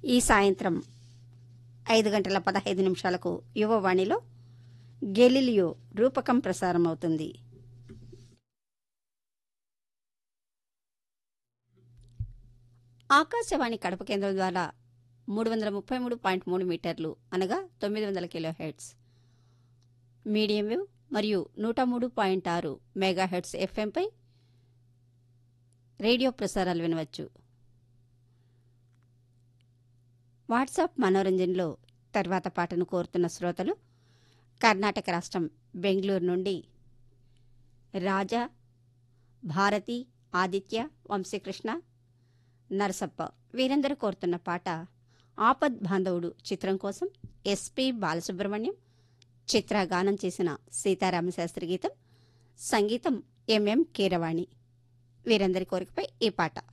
ఈ సాయంత్రం ఐదు గంటల పదహైదు నిమిషాలకు యువవాణిలో గెలిలియో రూపకం ప్రసారం అవుతుంది ఆకాశవాణి కడప కేంద్రం ద్వారా మూడు వందల ముప్పై మూడు పాయింట్ మూడు మీటర్లు అనగా తొమ్మిది వందల కిలో హెడ్స్ మీడియం వేవ్ మరియు నూట మూడు పాయింట్ ఆరు మెగా హెడ్స్ ఎఫ్ఎంపై రేడియో ప్రసారాలు వినవచ్చు వాట్సాప్ మనోరంజన్లో తర్వాత పాటను కోరుతున్న శ్రోతలు కర్ణాటక రాష్ట్రం బెంగళూరు నుండి రాజా భారతి ఆదిత్య వంశీకృష్ణ నరసప్ప వీరందరూ కోరుతున్న పాట ఆపద్ బాంధవుడు చిత్రం కోసం ఎస్పి బాలసుబ్రహ్మణ్యం చిత్ర గానం చేసిన సీతారామశాస్త్రి గీతం సంగీతం ఎంఎం కీరవాణి వీరందరి కోరికపై ఈ పాట